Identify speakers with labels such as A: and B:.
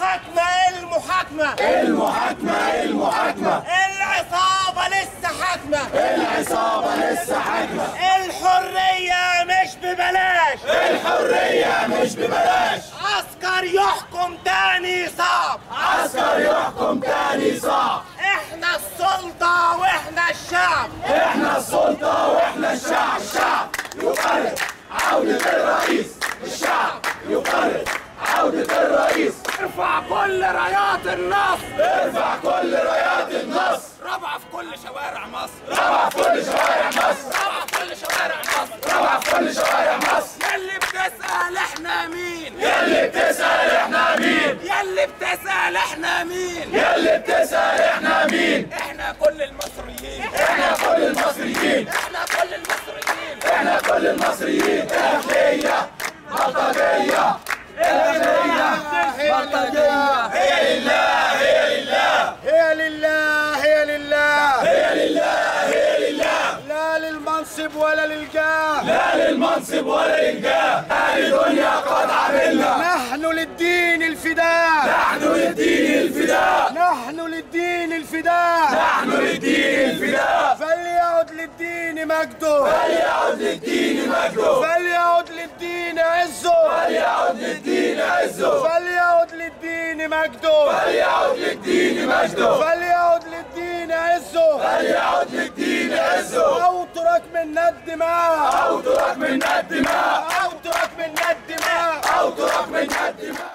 A: المحاكمة المحاكمة
B: المحاكمة المحاكمة
A: العصابة لسه حاكمة
B: العصابة لسه حاكمة
A: الحرية مش ببلاش
B: الحرية مش ببلاش
A: عسكر يحكم تاني صعب
B: عسكر يحكم تاني صعب
A: احنا السلطة واحنا الشعب
B: احنا السلطة واحنا الشعب الشعب يقرر عودة الرئيس الشعب يقرر عودة الرئيس
A: ارفع كل رايات النصر
B: ارفع كل رايات النصر
A: ربع في كل شوارع مصر
B: ربع في كل شوارع مصر
A: ربع في كل شوارع مصر
B: ربع في كل شوارع مصر
A: يلي بتسأل احنا مين
B: يلي بتسأل احنا مين
A: يلي بتسأل احنا مين
B: يلي بتسأل احنا مين
A: احنا كل المصريين
B: احنا كل المصريين
A: احنا كل المصريين
B: احنا كل المصريين اهلية بلطجية
A: بلطجية
B: هي لله هي لله
A: هي لله هي لله
B: هي لله هي لله
A: لا للمنصب ولا للجاه
B: لا للمنصب ولا للجاه اهل دنيا قد عملنا
A: نحن للدين الفداء
B: نحن للدين الفداء
A: نحن للدين الفداء
B: نحن للدين الفداء
A: فليعد للدين مجده
B: فليعد للدين مجده
A: فليعد للدين عزه
B: فليعد للدين عزه
A: فليعد للدين مجده
B: فليعد للدين مجده
A: فليعد للدين عزه
B: فليعد للدين عزه
A: أو ترك منا الدماء
B: او ترك منا الدماء
A: أو ترك منا الدماء
B: او ترك منا الدماء